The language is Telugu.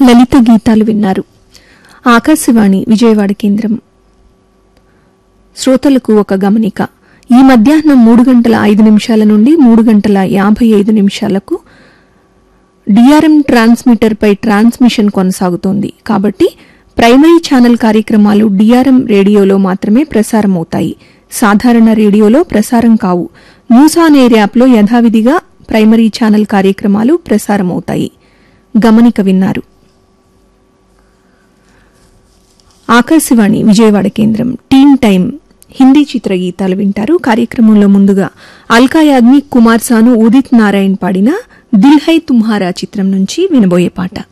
లలిత గీతాలు విన్నారు ఆకాశవాణి విజయవాడ కేంద్రం శ్రోతలకు ఒక గమనిక ఈ మధ్యాహ్నం మూడు గంటల ఐదు నిమిషాల నుండి మూడు గంటల యాభై ఐదు నిమిషాలకు డిఆర్ఎం ట్రాన్స్మిటర్పై ట్రాన్స్మిషన్ కొనసాగుతోంది కాబట్టి ప్రైమరీ ఛానల్ కార్యక్రమాలు డిఆర్ఎం రేడియోలో మాత్రమే ప్రసారమవుతాయి సాధారణ రేడియోలో ప్రసారం కావు న్యూస్ ఆన్ ఎయిర్ యాప్లో యథావిధిగా ప్రైమరీ ఛానల్ కార్యక్రమాలు ప్రసారమవుతాయి గమనిక విన్నారు ఆకాశవాణి విజయవాడ కేంద్రం టీన్ టైం హిందీ చిత్ర గీతాలు వింటారు కార్యక్రమంలో ముందుగా అల్కా యాగ్నిక్ కుమార్ సాను ఉదిత్ నారాయణ్ పాడిన దిల్ హై తుమ్హారా చిత్రం నుంచి వినబోయే పాట